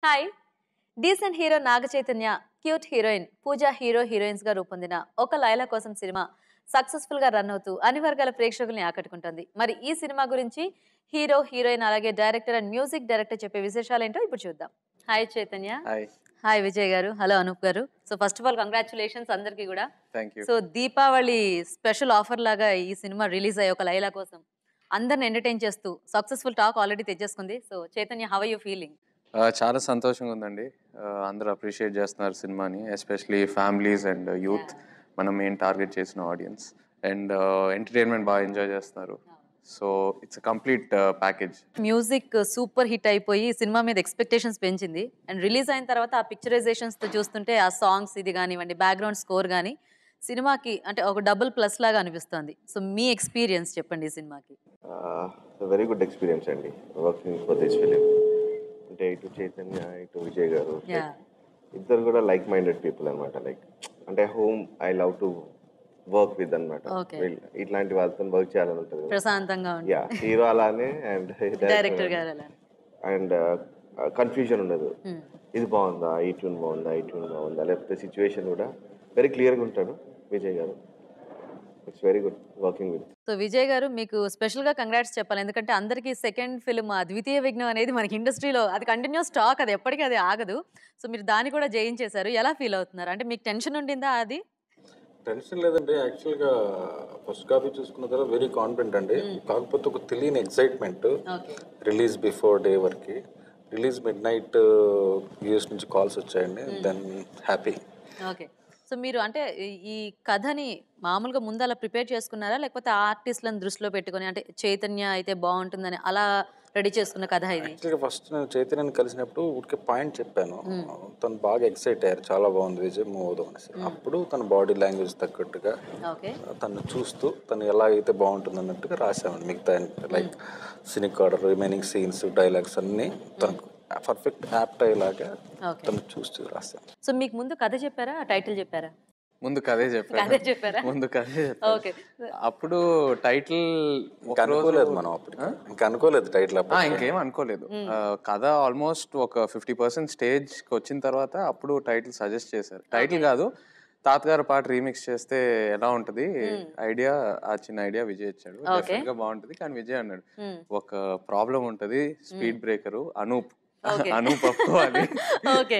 Hi decent hero Naga Chaitanya cute heroine Pooja hero heroines గా రూపొందిన ఒక లైలా కోసం సినిమా సక్సెస్ఫుల్ గా రన్ అవుతూ అన్ని వర్గాల ప్రేక్షకుల్ని ఆకట్టుకుంటుంది మరి ఈ సినిమా గురించి హీరో హీరోయిన్ అలాగే డైరెక్టర్ అండ్ మ్యూజిక్ డైరెక్టర్ చెప్పే విశేషాలు ఏంటో ఇప్పుడు చూద్దాం hi Chaitanya hi hi Vijay గారు హలో అనూప్ గారు so first of all congratulations అందరికీ కూడా thank you so Deepavali special offer లాగా ఈ సినిమా రిలీజ్ అయ్యి ఒక లైలా కోసం అందరిని ఎంటర్టైన్ చేస్తూ సక్సెస్ఫుల్ టాక్ ఆల్రెడీ తెచ్చేసుకుంది so Chaitanya how you feeling చాలా సంతోషంగా ఉందండి Uh, అందరూ అప్రిషియేట్ చేస్తున్నారు సినిమాని ఎస్పెషలీ ఫ్యామిలీస్ అండ్ యూత్ మనం మెయిన్ టార్గెట్ చేసిన ఆడియన్స్ అండ్ ఎంటర్టైన్మెంట్ బాగా ఎంజాయ్ చేస్తున్నారు so it's complete package music super hit అయిపోయి ఈ సినిమా మీద ఎక్స్పెక్టేషన్స్ పెంచింది అండ్ రిలీజ్ అయిన తర్వాత ఆ పిక్చరైజేషన్స్ తో చూస్తుంటే ఆ సాంగ్స్ ఇది కానివ్వండి బ్యాక్గ్రౌండ్ స్కోర్ కానీ సినిమాకి అంటే ఒక డబుల్ ప్లస్ లాగా అనిపిస్తుంది సో మీ ఎక్స్పీరియన్స్ చెప్పండి ఈ సినిమాకి వెరీ గుడ్ ఎక్స్పీరియన్స్ అండి వర్కింగ్ ఫర్ దిస్ ఫిలిం అంటే ఇటు చైతన్య ఇటు విజయ్ గారు యా ఇద్దరు కూడా లైక్ మైండెడ్ పీపుల్ అనమాట లైక్ అంటే whom I love to work with అనమాట Okay. ఇట్లాంటి వాళ్ళతో వర్క్ చేయాలని ఉంటుంది ప్రశాంతంగా ఉంది యా హీరో అలానే అండ్ డైరెక్టర్ గారు అలా అండ్ కన్ఫ్యూజన్ ఉండదు ఇది బాగుందా ఈ ట్యూన్ బాగుందా ఈ ట్యూన్ బాగుందా లేకపోతే సిచ్యువేషన్ కూడా వెరీ క్లియర్గా ఉంటాడు విజయ్ గారు it's very good working with so Vijay గారు మీకు స్పెషల్ గా కంగ్రాట్స్ చెప్పాలి ఎందుకంటే అందరికీ సెకండ్ ఫిల్మ్ ద్వితీయ విఘ్నం అనేది మనకి ఇండస్ట్రీలో అది కంటిన్యూస్ స్టాక్ అది ఎప్పటికీ అది ఆగదు సో మీరు దాన్ని కూడా జయించేశారు ఎలా ఫీల్ అవుతున్నారు అంటే మీకు టెన్షన్ ఉండిందా అది టెన్షన్ లేదండి యాక్చువల్గా ఫస్ట్ కాపీ చూసుకున్న తర్వాత వెరీ కాన్ఫిడెంట్ అండి కాకపోతే ఒక తెలియని excitement okay release before day వరకు రిలీజ్ మిడ్ నైట్ యూఎస్ నుంచి కాల్స్ వచ్చాయండి దెన్ హ్యాపీ ఓకే సో మీరు అంటే ఈ- ఈ కథని మామూలుగా ముందు అలా ప్రిపేర్ చేసుకున్నారా లేకపోతే ఆర్టిస్ట్లను దృష్టిలో పెట్టుకొని అంటే చైతన్య అయితే బాగుంటుందని అలా రెడీ చేసుకున్న కథ ఇది యాక్చువల్గా ఫస్ట్ నేను చైతన్యని కలిసినప్పుడు ఊరికే పాయింట్ చెప్పాను తను బాగా ఎక్సైట్ అయ్యారు చాలా బాగుంది విజయ్ మూవ్ అవుదాం అనేసి అప్పుడు తన బాడీ లాంగ్వేజ్ తగ్గట్టుగా ఓకే తను చూస్తూ తను ఎలా అయితే బాగుంటుంది అన్నట్టుగా రాసామండి మిగతా like scenic order remaining scenes dialogues అన్నీ తనకు పర్ఫెక్ట్ యాప్ట్ అయ్యేలాగా ఓకే తను చూస్తూ రాసాం సో మీకు ముందు కథ చెప్పారా టైటిల్ చెప్పారా ముందు కథే కథే చెప్పాను చెప్పారా ముందు కథే చెప్పాను ఓకే అప్పుడు టైటిల్ ఇంకా అనుకోలేదు మనం అప్పుడు ఇంకా అనుకోలేదు టైటిల్ అప్పుడు ఇంకేం అనుకోలేదు ఆ, కథ ఆల్మోస్ట్ ఒక ఫిఫ్టీ పర్సెంట్ స్టేజ్కి వచ్చిన తర్వాత అప్పుడు టైటిల్ సజెస్ట్ చేశారు టైటిల్ కాదు తాతగారు పాట రీమిక్స్ చేస్తే ఎలా ఉంటది ఐడియా ఆ చిన్న ఐడియా విజయ్ ఇచ్చాడు డెఫినెట్ గా బాగుంటది కానీ విజయ్ అన్నాడు ఒక ప్రాబ్లం ఉంటది స్పీడ్ బ్రేకర్ అనూప్ అనూప్ ఒప్పుకోవాలి okay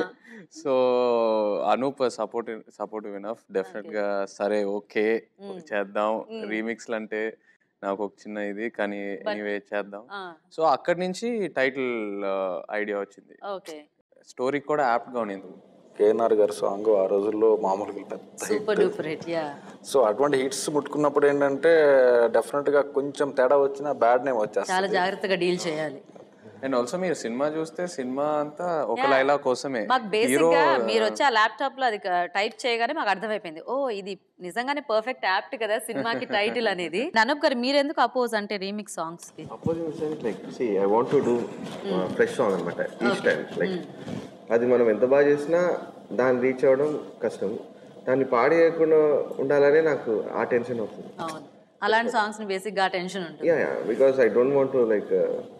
so Anoop support supportive enough definite గా సరే ఓకే చేద్దాం రీమిక్స్లు అంటే నాకు ఒక చిన్న ఇది కానీ ఎనీవే చేద్దాం సో అక్కడి నుంచి టైటిల్ ఐడియా వచ్చింది ఓకే స్టోరీ కూడా యాప్ట్ గా ఉంది కేఎన్ఆర్ గారి సాంగ్ ఆ రోజుల్లో మామూలుగా పెద్ద super duper hit yeah so అటువంటి హిట్స్ ముట్టుకున్నప్పుడు ఏంటంటే డెఫినెట్ గా కొంచెం తేడా వచ్చినా బ్యాడ్ నేమ్ వచ్చేస్తుంది చాలా జాగ్రత్తగా డీల్ చేయాలి అండ్ ఆల్సో మీరు సినిమా చూస్తే సినిమా అంతా ఒక లైలా కోసమే మాకు బేసిక్ గా మీరు వచ్చి ఆ ల్యాప్టాప్ లో అది టైప్ చేయగానే మాకు అర్థమైపోయింది ఓ ఇది నిజంగానే పర్ఫెక్ట్ యాప్ట్ కదా సినిమాకి టైటిల్ అనేది అనూప్ గారు మీరు ఎందుకు అపోజ్ అంటే రీమిక్స్ సాంగ్స్ కి opposite like see I want to do fresh song అనమాట ఈచ్ టైం లైక్ అది మనం ఎంత బాగా చేసినా దాన్ని రీచ్ అవ్వడం కష్టం దాన్ని పాడేయకుండా ఉండాలనే నాకు ఆ టెన్షన్ అవుతుంది అవును అలాంటి సాంగ్స్ ని బేసిక్ గా టెన్షన్ ఉంటుంది yeah yeah because I don't want to like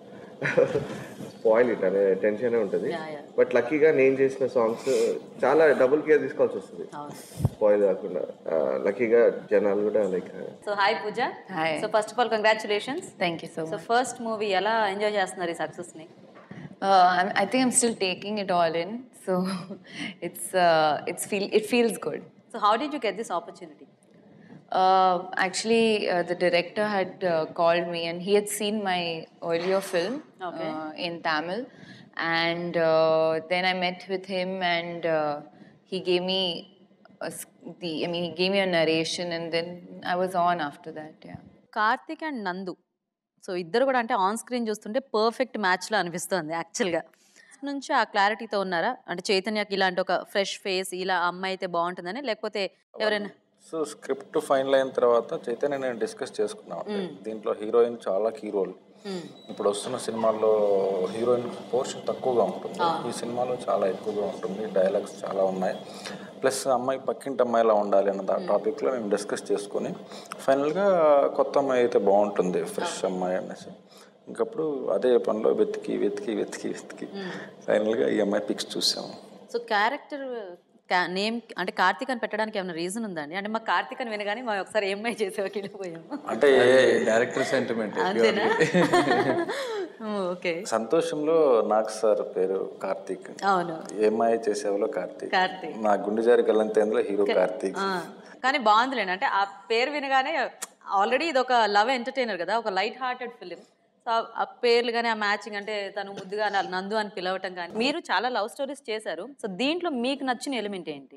spoil it అనే టెన్షన్ ఉంటుంది Yeah, yeah. బట్ లక్కీగా నేను చేసిన సాంగ్స్ చాలా డబుల్ కేర్ తీసుకోవాల్సి వస్తుంది అవును స్పాయిల్ కాకుండా లక్కీగా జనాలు కూడా like so hi Pooja Hi. So first of all congratulations Thank you so so much. First movie ఎలా ఎంజాయ్ చేస్తున్నారు ఈ సక్సెస్ ని Uh, I'm, I think I'm still taking it all in, so it's uh, it's feel it feels good. So how did you get this opportunity Uh, actually, uh, the director had uh, called me, and he had seen my earlier film Okay. uh, in Tamil, and uh, then I met with him, and uh, he gave me a, s- the. I mean, he gave me a narration, and then I was on after that. Yeah. Karthik and Nandu so ఇద్దరు కూడా అంటే on screen చూస్తుంటే perfect మ్యాచ్లో అనిపిస్తుంది యాక్చువల్గా నుంచి ఆ క్లారిటీతో ఉన్నారా అంటే చైతన్యకి ఇలాంటి ఒక ఫ్రెష్ ఫేస్ ఇలా అమ్మాయి అయితే బాగుంటుందని లేకపోతే ఎవరైనా సో స్క్రిప్ట్ ఫైనల్ అయిన తర్వాత చైతన్య నేను డిస్కస్ చేసుకున్నాం దీంట్లో హీరోయిన్ చాలా కీ రోల్ ఇప్పుడు వస్తున్న సినిమాల్లో హీరోయిన్ పోర్షన్ తక్కువగా ఉంటుంది ఈ సినిమాలో చాలా ఎక్కువగా ఉంటుంది డైలాగ్స్ చాలా ఉన్నాయి ప్లస్ అమ్మాయి పక్కింటి అమ్మాయిలా ఉండాలి అన్న టాపిక్లో మేము డిస్కస్ చేసుకొని ఫైనల్గా కొత్త అమ్మాయి అయితే బాగుంటుంది ఫ్రెష్ అమ్మాయి అనేసి ఇంకప్పుడు అదే పనిలో వెతికి వెతికి వెతికి వెతికి ఫైనల్గా ఈ అమ్మాయి పిక్స్ చూసాము సో క్యారెక్టర్ నేమ్ అంటే కార్తీక్ అని పెట్టడానికి ఏమైనా రీజన్ ఉందా అండి అంటే మా కార్తీక్ అని వినగానే మా ఒకసారి ఏమై చేసేవాకి వెళ్ళిపోయాము అంటే డైరెక్టర్ సెంటిమెంట్ అంతేనా ఓకే సంతోషంలో నాకు సార్ పేరు కార్తీక్ అవును ఏమాయ చేసేవాలో కార్తీక్ కార్తీక్ నా గుండె జారి గల్లంతేందులో హీరో కార్తీక్ ఆ, కానీ బాగుందిలేండి అంటే ఆ పేరు వినగానే ఆల్రెడీ ఇది ఒక లవ్ ఎంటర్టైనర్ కదా ఒక లైట్ హార్టెడ్ ఫిలిం సో ఆ- ఆ పేర్లు కానీ ఆ మ్యాచింగ్ అంటే తను ముద్దుగా నా- నందు అని పిలవటం కానీ మీరు చాలా లవ్ స్టోరీస్ చేశారు సో దీంట్లో మీకు నచ్చిన ఎలిమెంట్ ఏంటి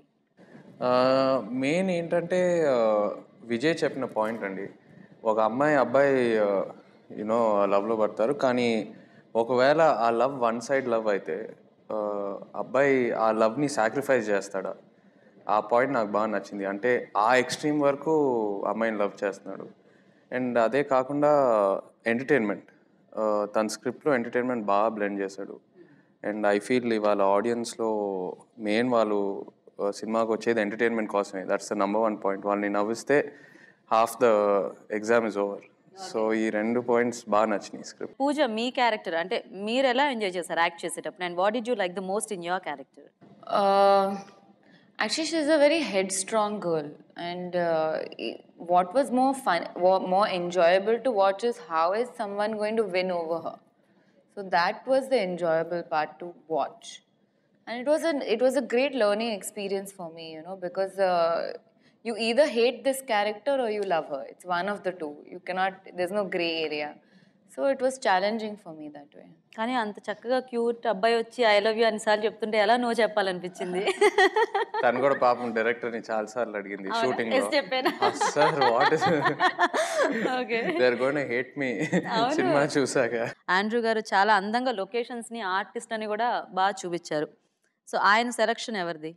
మెయిన్ ఏంటంటే ఆ, విజయ్ చెప్పిన పాయింట్ అండి ఒక అమ్మాయి అబ్బాయి యూనో లవ్లో పడతారు కానీ ఒకవేళ ఆ లవ్ వన్ సైడ్ లవ్ అయితే ఆ, అబ్బాయి ఆ లవ్ని సాక్రిఫైస్ చేస్తాడా ఆ పాయింట్ నాకు బాగా నచ్చింది అంటే ఆ ఎక్స్ట్రీమ్ వరకు అమ్మాయిని లవ్ చేస్తున్నాడు అండ్ అదే కాకుండా ఎంటర్టైన్మెంట్ తన స్క్రిప్ట్లో ఎంటర్టైన్మెంట్ బాగా బ్లెండ్ చేశాడు అండ్ ఐ ఫీల్ ఇవాళ ఆడియన్స్లో మెయిన్ వాళ్ళు ఆ, సినిమాకి వచ్చేది ఎంటర్టైన్మెంట్ కోసమే that's the number one point వాళ్ళని నవ్విస్తే half the exam is over so ఈ రెండు పాయింట్స్ బాగా నచ్చినాయి స్క్రిప్ట్ పూజ మీ క్యారెక్టర్ అంటే మీరు ఎలా ఎంజాయ్ చేశారు యాక్ట్ చేసేటప్పుడు and what did you like the most in your character Uh, actually, she's a very headstrong girl, and uh, i- what was more fun, wa- more enjoyable to watch is how is someone going to win over her. So that was the enjoyable part to watch, and it was an it was a great learning experience for me, you know, because. Uh, you either hate this character or you love her. It's one of the two. You cannot, there's no gray area. So it was challenging for me that way. కానీ అంత చక్కగా cute అబ్బాయి వచ్చి I love you అన్నిసార్లు చెప్తుంటే ఎలా no చెప్పాలనిపించింది తను కూడా పాపం డైరెక్టర్ని చాలా సార్లు అడిగింది షూటింగ్ ఎస్ చెప్పానా sir what is okay they're gonna hate me cinema చూసాక ఆండ్రూ గారు చాలా అందంగా లొకేషన్స్ ని ఆర్టిస్ట్ అని కూడా బాగా చూపించారు సో ఆయన సెలక్షన్ ఎవరిది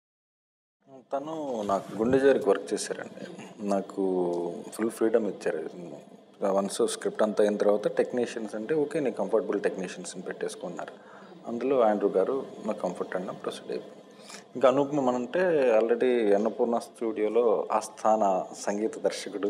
తను నాకు గుండె జారికి వర్క్ చేశారండి నాకు ఫుల్ ఫ్రీడమ్ ఇచ్చారు వన్స్ స్క్రిప్ట్ అంతా అయిన తర్వాత టెక్నీషియన్స్ అంటే ఓకే నీ కంఫర్టబుల్ టెక్నీషియన్స్ని పెట్టేసుకున్నారు అందులో ఆండ్రూ గారు నాకు కంఫర్ట్ అన్న ప్రొసీడ్ అయిపోయింది ఇంకా అనూపమ అంటే ఆల్రెడీ అన్నపూర్ణ స్టూడియోలో ఆస్థాన సంగీత దర్శకుడు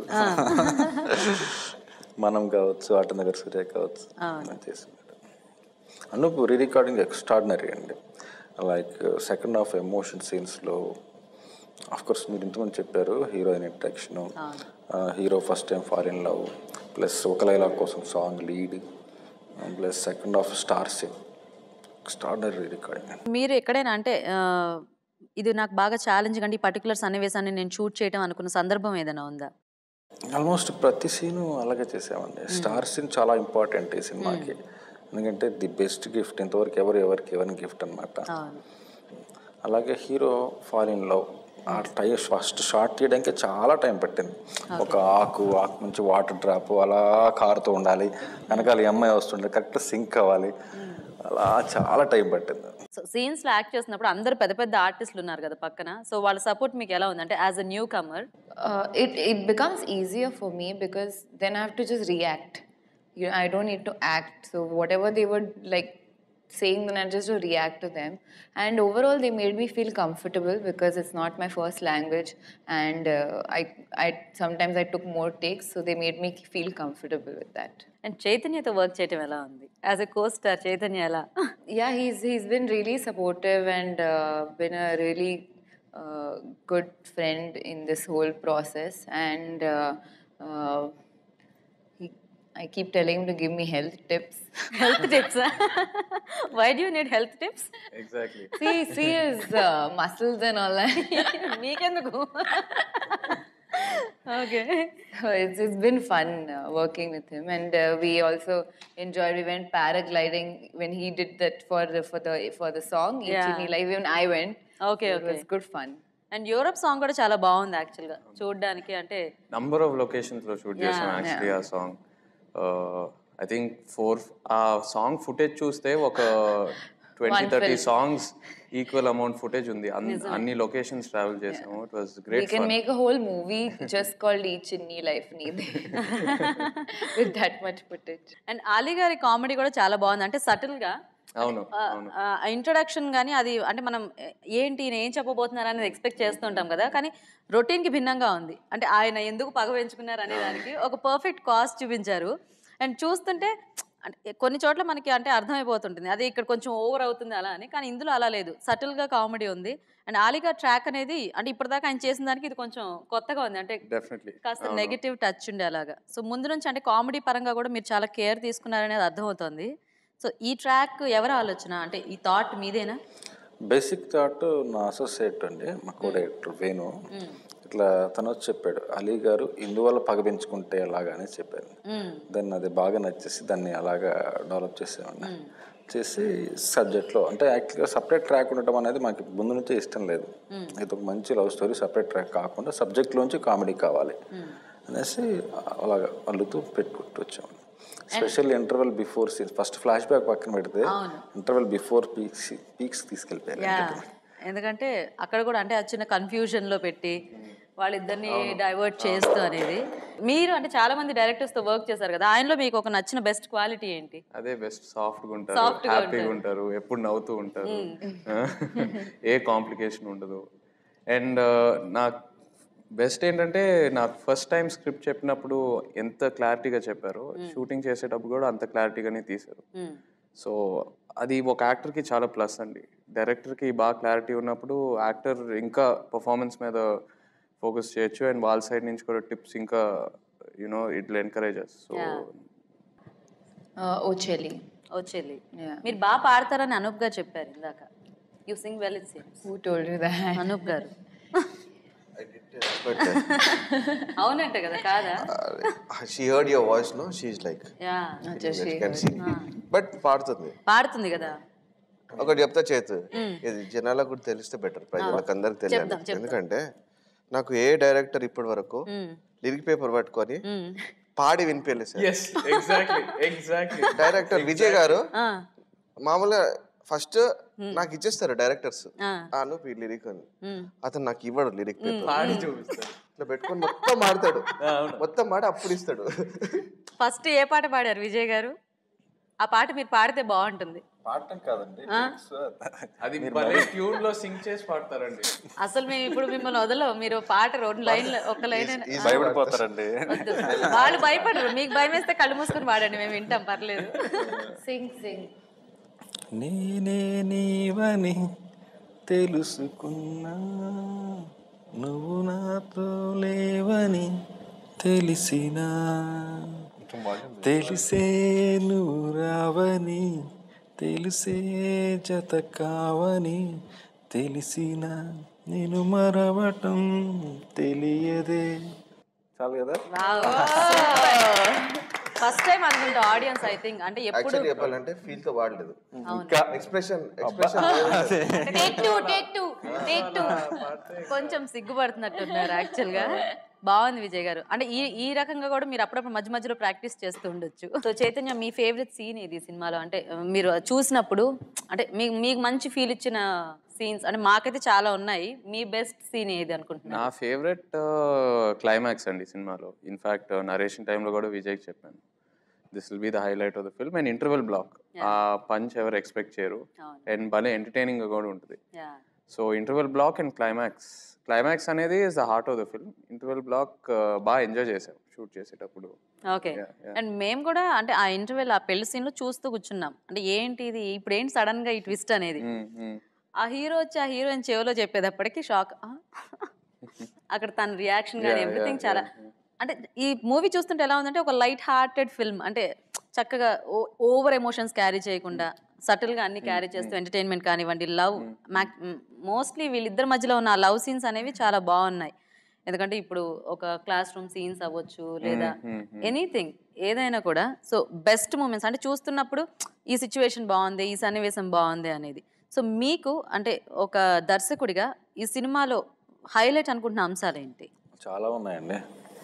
మనం కావచ్చు ఆటనగర్ సూర్య కావచ్చు చేసినాడు అనూప్ రీ రికార్డింగ్ ఎక్స్ట్రాడినరీ అండి లైక్ సెకండ్ హాఫ్ ఎమోషన్ సీన్స్లో ఆఫ్ కోర్స్ మీరు ఇంతమంది చెప్పారు heroine introduction hero first time foreign love plus ఒక లైలా కోసం song lead plus second half star scene extraordinary recording మీరు ఎక్కడైనా అంటే ఆ, ఇది నాకు బాగా ఛాలెంజింగ్ అంటే ఈ పర్టికులర్ సన్నివేశాన్ని నేను షూట్ చేయడం అనుకున్న సందర్భం ఏదైనా ఉందా ఆల్మోస్ట్ ప్రతి సీను అలాగే చేసామండి స్టార్ సీన్ చాలా ఇంపార్టెంట్ ఈ సినిమాకి ఎందుకంటే ది బెస్ట్ గిఫ్ట్ ఇంతవరకు ఎవరు ఎవరికి ఎవరిని గిఫ్ట్ అనమాట అవును అలాగే హీరో ఫాల్ ఇన్ లవ్ ఆ టై ఫస్ట్ షార్ట్ తీయడానికి చాలా టైం పట్టింది ఒక ఆకు ఆకు నుంచి వాటర్ డ్రాప్ అలా కారుతూ ఉండాలి వెనకాల ఈ అమ్మాయి వస్తుండే కరెక్ట్ సింక్ అవ్వాలి అలా చాలా టైం పట్టింది సో సీన్స్ లో యాక్ట్ చేస్తున్నప్పుడు అందరు పెద్ద పెద్ద ఆర్టిస్టులు ఉన్నారు కదా పక్కన సో వాళ్ళ సపోర్ట్ మీకు ఎలా ఉంది అంటే as a newcomer Uh, it it becomes easier for me because then I have to just react. You, I don't need to act. So whatever they were like saying, then I just to react to them. And overall, they made me feel comfortable because it's not my first language, and uh, I I sometimes I took more takes, so they made me feel comfortable with that. And చైతన్యతో work చేయడం ఎలా ఉంది as a co-star Chaitanya ఎలా yeah he's he's been really supportive and uh, been a really uh, good friend in this whole process and uh, uh, he, i keep telling him to give me health tips health tips why do need health tips exactly see see his uh, muscles and all that మీకెందుకు okay it's, it's been fun uh, working with him and uh, we also enjoyed we went paragliding when he did that for the for the for the song Yeah. Ichini Live even i went Okay, it okay. was good fun and Europe song కూడా చాలా బాగుంది యాక్చువల్గా చూడడానికి అంటే number of locations లో shoot చేసాం actually ఆ song I think for ఆ సాంగ్ ఫుటేజ్ చూస్తే ఒక twenty thirty songs equal amount footage ఉంది అన్ని- అన్ని లొకేషన్స్ ట్రావెల్ చేసాము it was We great can make a whole movie just called Each Inni Life Need with that much footage. And Ali గారి comedy కూడా చాలా బాగుంది అంటే సటిల్ గా అవును అవును ఇంట్రడక్షన్ కానీ అది అంటే మనం ఏ- ఏంటి ఈయన ఏం చెప్పబోతున్నారు అనేది ఎక్స్పెక్ట్ చేస్తుంటాం కదా కానీ రొటీన్ కి భిన్నంగా ఉంది అంటే ఆయన ఎందుకు పగ పెంచుకున్నారు అనే దానికి ఒక పర్ఫెక్ట్ కాస్ట్ చూపించారు అండ్ చూస్తుంటే అంటే కొన్ని చోట్ల మనకి అంటే అర్థమైపోతుంటుంది అది ఇక్కడ కొంచెం ఓవర్ అవుతుంది అలా అని కానీ ఇందులో అలా లేదు Subtle గా కామెడీ ఉంది అండ్ ఆలిగా ట్రాక్ అనేది అంటే ఇప్పటిదాకా ఆయన చేసిన దానికి ఇది కొంచెం కొత్తగా ఉంది అంటే డెఫినెట్లీ కాస్త నెగిటివ్ టచ్ ఉండే అలాగా సో ముందు నుంచి అంటే కామెడీ పరంగా కూడా మీరు చాలా కేర్ తీసుకున్నారనేది అర్థమవుతుంది సో ఈ ట్రాక్ ఎవరు ఆలోచన అంటే ఈ థాట్ మీదేనా బేసిక్ థాట్ నా అసోసియేట్ అండి మా కో డైరెక్టర్ వేణు ఇట్లా తను వచ్చి చెప్పాడు అలీ గారు ఇందువల్ల పగ పెంచుకుంటే ఎలాగా అని చెప్పారు దాన్ని అది బాగా నచ్చేసి దాన్ని అలాగా డెవలప్ చేసామండి చేసి సబ్జెక్ట్లో అంటే యాక్చువల్గా సపరేట్ ట్రాక్ ఉండటం అనేది మాకు ముందు నుంచే ఇష్టం లేదు ఇది ఒక మంచి లవ్ స్టోరీ సపరేట్ ట్రాక్ కాకుండా సబ్జెక్ట్లోంచి కామెడీ కావాలి అనేసి అలాగా అల్లుతూ పెట్టుకుంటూ వచ్చాము special interval before scenes first flashback పక్కన పెడితే ఇంటర్వెల్ బిఫోర్ పీక్స్ పీక్స్ తీసుకెళ్ళిపోయారు యా ఎందుకంటే అక్కడ కూడా అంటే ఆ చిన్న కన్ఫ్యూజన్ లో పెట్టి వాళ్ళిద్దరిని డైవర్ట్ చేస్తూ అనేది మీరు అంటే చాలా మంది డైరెక్టర్స్ తో వర్క్ చేశారు కదా ఆయనలో మీకు ఒక నచ్చిన బెస్ట్ క్వాలిటీ ఏంటి అదే బెస్ట్ సాఫ్ట్ గా ఉంటారు Soft గా హ్యాపీగా ఉంటారు ఎప్పుడు నవ్వుతూ ఉంటారు ఏ కాంప్లికేషన్ ఉండదు అండ్ నాకు బెస్ట్ ఏంటంటే నాకు ఫస్ట్ టైం స్క్రిప్ట్ చెప్పినప్పుడు ఎంత క్లారిటీగా చెప్పారో షూటింగ్ చేసేటప్పుడు కూడా అంత క్లారిటీగానే తీశారు సో అది ఒక యాక్టర్కి చాలా ప్లస్ అండి డైరెక్టర్కి బాగా క్లారిటీ ఉన్నప్పుడు యాక్టర్ ఇంకా పర్ఫార్మెన్స్ మీద ఫోకస్ చేయొచ్చు అండ్ వాళ్ళ సైడ్ నుంచి కూడా టిప్స్ ఇంకా you know it encourages so Uh, Ocheli. వచ్చేది Yeah. మీరు బాగా పాడతారని అనూప్ గారు చెప్పారు ఇందాక you sing well it seems Who told you that? Anoop గారు But అవునంట కదా కాదా uh, she heard your voice, no? She's like, yeah she can sing. But పాడుతుంది పాడుతుంది కదా ఒకటి చెప్తా చేతు ఇది జనాలకు కూడా తెలిస్తే బెటర్ ప్రజలకు అందరికి తెలియాలి ఎందుకంటే నాకు ఏ డైరెక్టర్ ఇప్పటి వరకు లిరిక్ పేపర్ పట్టుకొని పాడి వినిపించలేదు sir yes exactly exactly director Vijay గారు ఆ, మామూలుగా ఫస్ట్ నాకు ఇచ్చేస్తారు డైరెక్టర్స్ ఆ. ఆను ఈ లిరిక్ అని అతను నాకు ఇవ్వడు లిరిక్ పేపర్ పాడి చూపిస్తారు ఇట్లా పెట్టుకొని మొత్తం మాడతాడు మొత్తం మాట అప్పుడు ఇస్తాడు ఫస్ట్ ఏ పాట పాడారు విజయ్ గారు ఆ పాట మీరు పాడితే బాగుంటుంది పాడటం కాదండి అది భలే ట్యూన్ లో సింగ్ చేసి పాడతారండి అసలు మేము ఇప్పుడు మిమ్మల్ని వదలవు మీరు పాట రెండు లైన్ ఒక లైన్ భయపడిపోతారండి వాళ్ళు భయపడరు మీకు భయం వేస్తే కళ్ళు మూసుకొని పాడండి మేము వింటాం పర్లేదు Sing, sing. నేనే నీవని తెలుసుకున్నా నువ్వు నాతో లేవని తెలిసినా తెలిసే నువ్వు రావని తెలిసే జత కావని తెలిసిన నేను మరవటం తెలియదే చాలు కదా ఫస్ట్ టైం అనుకుంటా ఆడియన్స్ ఐ థింక్ అంటే ఎప్పుడు యాక్చువల్లీ చెప్పాలంటే ఫీల్ తో వాడలేదు expression expression take two take two take two కొంచెం సిగ్గుపడుతున్నట్టున్నారు యాక్చువల్ గా బాగుంది విజయ్ గారు అంటే ఈ ఈ రకంగా కూడా మీరు అప్పుడప్పుడు మధ్య మధ్యలో ప్రాక్టీస్ చేస్తూ ఉండొచ్చు సో చైతన్య మీ ఫేవరెట్ సీన్ ఇది సినిమాలో అంటే ఆ, మీరు చూసినప్పుడు అంటే మీకు మీకు మంచి ఫీల్ ఇచ్చిన సీన్స్ అంటే మాకైతే చాలా ఉన్నాయి మీ బెస్ట్ సీన్ ఏది అనుకుంటున్నారు నా ఫేవరెట్ క్లైమాక్స్ అండి సినిమాలో ఇన్ఫాక్ట్ నరేషన్ టైంలో కూడా విజయ్కి చెప్పాను this will be the highlight of the film and interval block ఆ పంచ్ ఎవరు ఎక్స్పెక్ట్ చేయరు అవును. అండ్ భలే ఎంటర్టైనింగ్ కూడా ఉంటుంది yeah so interval block and climax climax అనేది is the heart of the film interval block బాగా ఎంజాయ్ చేసాం షూట్ చేసేటప్పుడు ఓకే Yeah, yeah. అండ్ మేము కూడా అంటే ఆ ఇంటర్వెల్ ఆ పెళ్లి సీన్ లో చూస్తూ కూర్చున్నాం అంటే ఏంటి ఇది ఇప్పుడు ఏంటి సడన్ గా ఈ ట్విస్ట్ అనేది Mm, mm. ఆ హీరో వచ్చి ఆ హీరోయిన్ చెవిలో చెప్పేటప్పటికి షాక్ అక్కడ తన రియాక్షన్ కానీ Yeah, ఎవ్రీథింగ్ yeah, చాలా అంటే ఈ మూవీ చూస్తుంటే ఎలా ఉందంటే ఒక లైట్ హార్టెడ్ ఫిల్మ్ అంటే చక్కగా ఓవర్ ఎమోషన్స్ క్యారీ చేయకుండా subtle గా అన్ని క్యారీ చేస్తూ ఎంటర్టైన్మెంట్ కానివ్వండి లవ్ మోస్ట్లీ వీళ్ళిద్దరి మధ్యలో ఉన్న లవ్ సీన్స్ అనేవి చాలా బాగున్నాయి ఎందుకంటే ఇప్పుడు ఒక క్లాస్ రూమ్ సీన్స్ అవ్వచ్చు లేదా ఎనీథింగ్ ఏదైనా కూడా సో బెస్ట్ మూమెంట్స్ అంటే చూస్తున్నప్పుడు ఈ సిచ్యువేషన్ బాగుంది ఈ సన్నివేశం బాగుంది అనేది సో మీకు అంటే ఒక దర్శకుడిగా ఈ సినిమాలో హైలైట్ అనుకుంటున్న అంశాలు ఏంటి చాలా ఉన్నాయండి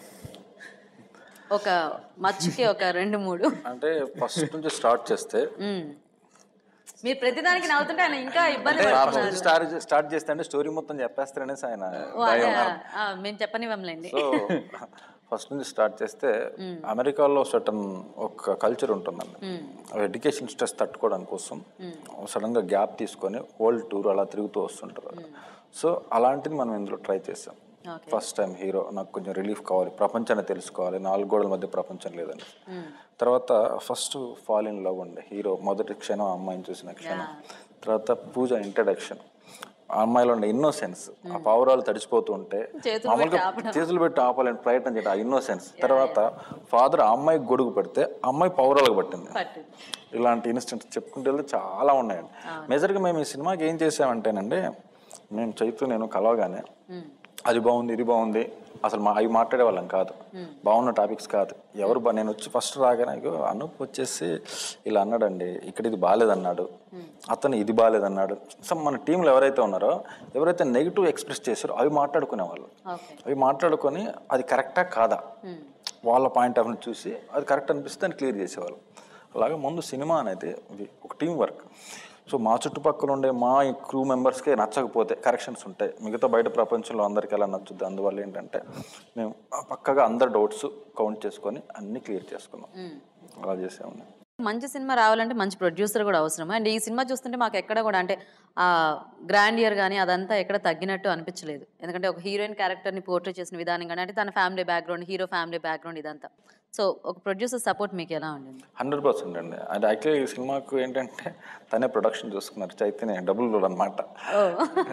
ఒక మచ్చుకి ఒక రెండు మూడు అంటే ఫస్ట్ నుంచి స్టార్ట్ చేస్తే మ్మ్. మీరు ప్రతిదానికి నవ్వుతుంటే ఆయన ఇంకా ఇబ్బంది అంటే పడుతున్నారు స్టార్ట్ స్టార్ట్ చేస్తే అంటే స్టోరీ మొత్తం చెప్పేస్తారనేసి ఆయన ఓ, అదే, ఆ, మేము చెప్పనివ్వంలేండి సో ఫస్ట్ నుంచి స్టార్ట్ చేస్తే అమెరికాలో సటన్ ఒక కల్చర్ ఉంటుందండి ఎడ్యుకేషన్ స్ట్రెస్ తట్టుకోవడానికి కోసం సడన్ గా గ్యాప్ తీసుకొని వరల్డ్ టూర్ అలా తిరుగుతూ వస్తుంటారు సో అలాంటిది మనం ఇందులో ట్రై చేసాం Okay. ఫస్ట్ టైం హీరో నాకు కొంచెం రిలీఫ్ కావాలి ప్రపంచాన్ని తెలుసుకోవాలి నాలుగు గోడల మధ్య ప్రపంచం లేదని తర్వాత ఫస్ట్ ఫాల్ ఇన్ లవ్ ఉండే హీరో మొదటి క్షణం ఆ అమ్మాయిని చూసిన క్షణం తర్వాత పూజ ఇంట్రడక్షన్ ఆ అమ్మాయిలో ఉండే ఇన్నోసెన్స్ ఆ పావురాలు తడిచిపోతూ ఉంటే చేతులు మామూలుగా చేతులు పెట్టి ఆపాలని ప్రయత్నం చేయడం ఆ ఇన్నోసెన్స్ తర్వాత ఫాదర్ ఆ అమ్మాయికి గొడుగు పెడితే ఆ అమ్మాయి పౌరాలకు పట్టింది పట్టు ఇలాంటి ఇన్సిడెంట్స్ చెప్పుకుంటే వెళ్తే చాలా ఉన్నాయండి మేజర్గా మేము ఈ సినిమాకి ఏం చేసామంటేనండి మేము చైతు నేను కలవగానే అది బాగుంది ఇది బాగుంది అసలు మా అవి మాట్లాడే వాళ్ళం కాదు బాగున్న టాపిక్స్ కాదు ఎవరు బా నేను వచ్చి ఫస్ట్ రాగానే ఇగో అనూప్ వచ్చేసి ఇలా అన్నాడండి ఇక్కడ ఇది బాగాలేదన్నాడు అతను ఇది బాగాలేదన్నాడు సో మన టీంలో ఎవరైతే ఉన్నారో ఎవరైతే నెగిటివ్ ఎక్స్ప్రెస్ చేశారో అవి మాట్లాడుకునే వాళ్ళు ఓకే అవి మాట్లాడుకొని అది కరెక్టా కాదా వాళ్ళ పాయింట్ ఆఫ్ వ్యూ చూసి అది కరెక్ట్ అనిపిస్తే దాన్ని క్లియర్ చేసేవాళ్ళు అలాగే ముందు సినిమా అనేది ఇది ఒక టీం వర్క్ సో మా చుట్టుపక్కల ఉండే మా క్రూ మెంబర్స్కే నచ్చకపోతే కరెక్షన్స్ ఉంటాయి మిగతా బయట ప్రపంచంలో అందరికీ ఎలా నచ్చుద్ది అందువల్ల ఏంటంటే మేము పక్కగా అందరు డౌట్స్ కౌంట్ చేసుకొని అన్నీ క్లియర్ చేసుకున్నాం అలా చేసాము మంచి సినిమా రావాలంటే మంచి ప్రొడ్యూసర్ కూడా అవసరం అండ్ ఈ సినిమా చూస్తుంటే మాకు ఎక్కడ కూడా అంటే ఆ గ్రాండ్ ఇయర్ కానీ అదంతా ఎక్కడ తగ్గినట్టు అనిపించలేదు ఎందుకంటే ఒక హీరోయిన్ క్యారెక్టర్ని పోర్ట్రేట్ చేసిన విధానం కానీ అంటే తన family background hero family background ఇదంతా సో ఒక ప్రొడ్యూసర్ సపోర్ట్ మీకు ఎలా ఉండింది హండ్రెడ్ పర్సెంట్ అండి అది యాక్చువల్లీ ఈ సినిమాకు ఏంటంటే తనే ప్రొడక్షన్ చూసుకున్నారు చైతన్య డబుల్ రోల్ అనమాట ఓ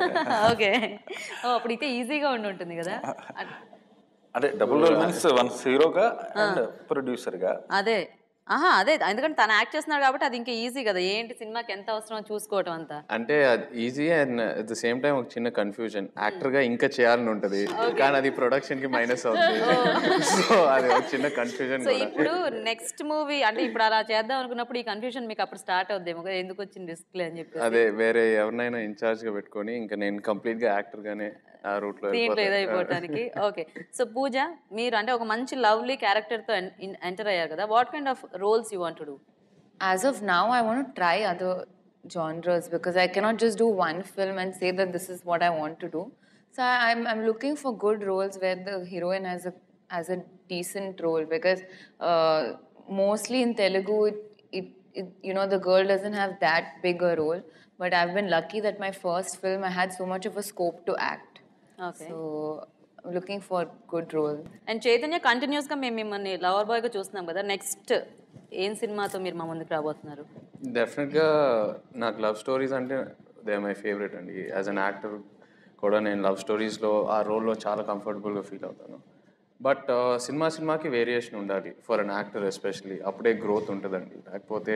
ఓకే ఓ అప్పుడు అయితే ఈజీగా ఉండి ఉంటుంది కదా అట్- అంటే డబుల్ రోల్ మీన్స్ వన్ హీరోగా అండ్ ప్రొడ్యూసర్గా అదే ఆహా అదే ఎందుకంటే తను యాక్ట్ చేస్తున్నాడు కాబట్టి అది ఇంకా ఈజీ కదా ఏంటి సినిమాకి ఎంత అవసరమో చూసుకోవటం అంతా అంటే అది easy and at the same time ఒక చిన్న కన్ఫ్యూజన్ యాక్టర్ గా ఇంకా చేయాలని ఉంటది కానీ అది ప్రొడక్షన్ కి మైనస్ అవుతుంది సో అది ఒక చిన్న కన్ఫ్యూజన్ సో కూడా ఇప్పుడు నెక్స్ట్ మూవీ అంటే ఇప్పుడు అలా చేద్దాం అనుకున్నప్పుడు ఈ కన్ఫ్యూజన్ మీకు అప్పుడు స్టార్ట్ అవుద్దేమో కదా ఎందుకు వచ్చింది రిస్క్ అని చెప్పి అదే వేరే ఎవరినైనా ఇన్ఛార్జ్ గా పెట్టుకొని ఇంకా నేను కంప్లీట్ గా యాక్టర్ గానే ఆ రూట్ లో దీంట్లో వెళ్ళిపోతా. ఇదైపోవటానికి ఓకే సో పూజ మీరు అంటే ఒక మంచి లవ్లీ క్యారెక్టర్ తో ఎంటర్ అయ్యారు కదా what kind of roles you want to do As of now, I want to try other genres because I cannot just do one film and say that this is what I want to do. So I, I'm I'm looking for good roles where the heroine has a has a decent role because uh, mostly in Telugu it, it, it you know the girl doesn't have that big a role. But I've been lucky that my first film I had so much of a scope to act. Okay So I'm looking for good roles. And Chaitanya continuous గా మేము మిమ్మల్ని lover boy గా చూస్తున్నాం కదా next ఏం సినిమాతో మీరు మా ముందుకు రాబోతున్నారు డెఫినెట్ గా నాకు లవ్ స్టోరీస్ అంటే దే మై ఫేవరెట్ అండి యాజ్ అన్ యాక్టర్ కూడా నేను లవ్ స్టోరీస్లో ఆ రోల్లో చాలా కంఫర్టబుల్గా ఫీల్ అవుతాను బట్ సినిమా సినిమాకి వేరియేషన్ ఉండాలి ఫర్ అన్ యాక్టర్ ఎస్పెషలీ అప్పుడే గ్రోత్ ఉంటుందండి లేకపోతే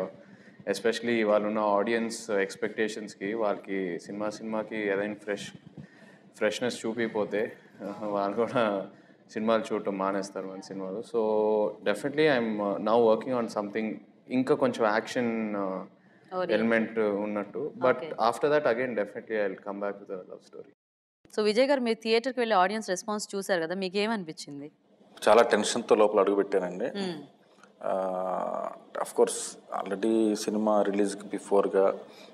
ఎస్పెషలీ వాళ్ళు ఉన్న ఆడియన్స్ ఎక్స్పెక్టేషన్స్కి వాళ్ళకి సినిమా సినిమాకి ఏదైనా ఫ్రెష్ ఫ్రెష్నెస్ చూపిపోతే వాళ్ళు కూడా సినిమాలు చూడటం మానేస్తారు మన సినిమాలు so definitely I'm now working on something ఇంకా కొంచెం యాక్షన్ ఎలిమెంట్ ఉన్నట్టు but after that again definitely I come back to the love story so Vijay garu మీరు థియేటర్కి వెళ్ళి ఆడియన్స్ రెస్పాన్స్ చూసారు కదా మీకు ఏమనిపించింది చాలా టెన్షన్తో లోపల అడుగుపెట్టానండి అఫ్ కోర్స్ ఆల్రెడీ సినిమా రిలీజ్కి బిఫోర్గా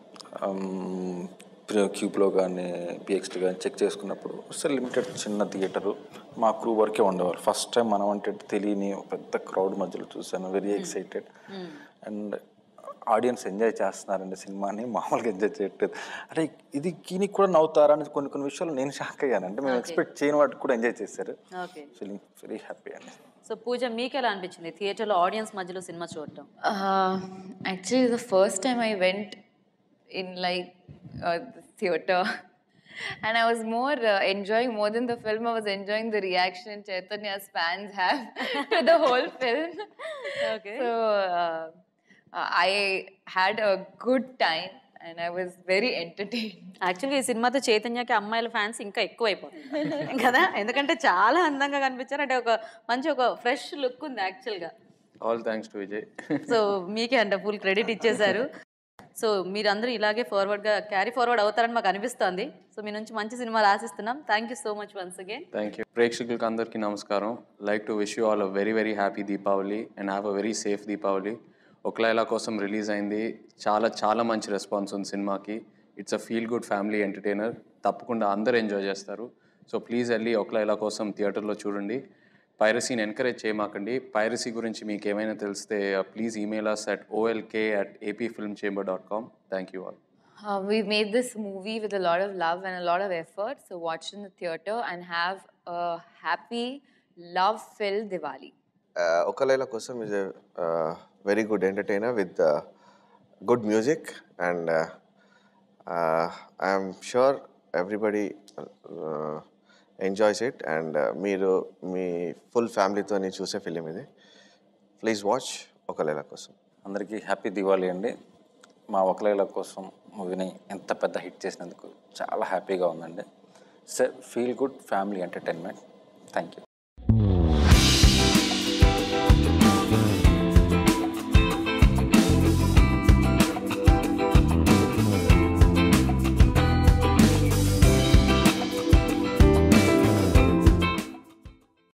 క్యూబ్లో కానీ పిఎక్స్టీ కానీ చెక్ చేసుకున్నప్పుడు సార్ లిమిటెడ్ చిన్న థియేటరు మా క్రూ వరకే ఉండేవారు ఫస్ట్ టైం మనం అంటే తెలియని ఒక పెద్ద క్రౌడ్ మధ్యలో చూసాను very excited and audience enjoy చేస్తున్నారండి సినిమాని మామూలుగా ఎంజాయ్ చేయట్లేదు అంటే ఇది దీనికి కూడా నవ్వుతారా అని కొన్ని కొన్ని విషయాలు నేను షాక్ అయ్యాను అంటే మేము ఎక్స్పెక్ట్ చేయని వాటికి కూడా ఎంజాయ్ చేశారు ఓకే ఫీలింగ్ వెరీ హ్యాపీ అండి సో పూజ మీకు ఎలా అనిపించింది థియేటర్లో ఆడియన్స్ మధ్యలో సినిమా చూడటం Uh, actually, the first time I went in like uh, the theater, and I was more uh, enjoying more than the film. I was enjoying the reaction Chaitanya's fans have to the whole film. Okay. So uh, I had a good time, and I was very entertained. యాక్చువల్గా ఈ సినిమాతో చైతన్యకి అమ్మాయిల fans ఇంకా ఎక్కువైపోతుంది కదా ఎందుకంటే చాలా అందంగా కనిపించారు అంటే ఒక మంచి ఒక ఫ్రెష్ లుక్ ఉంది యాక్చువల్గా all thanks to Vijay so మీకే అంటే ఫుల్ క్రెడిట్ ఇచ్చేశారు సో మీరందరూ ఇలాగే ఫార్వర్డ్గా క్యారీ ఫార్వర్డ్ అవుతారని మాకు అనిపిస్తోంది సో మీ నుంచి మంచి సినిమాలు ఆశిస్తున్నాం thank you so much once again thank you ప్రేక్షకులకి అందరికీ నమస్కారం like to wish you all a very very happy Deepavali and have a very safe Deepavali Oka Laila Kosam release అయింది చాలా చాలా మంచి రెస్పాన్స్ ఉంది సినిమాకి it's a feel good family entertainer తప్పకుండా అందరు ఎంజాయ్ చేస్తారు సో ప్లీజ్ వెళ్ళి ఒకలైలా కోసం థియేటర్లో చూడండి పైరసీని ఎంకరేజ్ చేయమాకండి పైరసీ గురించి మీకు ఏమైనా తెలిస్తే please email us at OLK at AP film chamber dot com thank you all Uh, we've made this movie with a lot of love and a lot of effort. So watch it in the theater and have a happy, love-filled Diwali. Oka Laila Kosam is a very good entertainer with good music and I'm sure everybody enjoys it and మీరు మీ full ఫ్యామిలీతో చూసే film ఇది please watch ఒకలేల కోసం అందరికీ happy Diwali అండి మా ఒకలేల కోసం మూవీని ఎంత పెద్ద హిట్ చేసినందుకు చాలా హ్యాపీగా ఉందండి feel good family entertainment thank you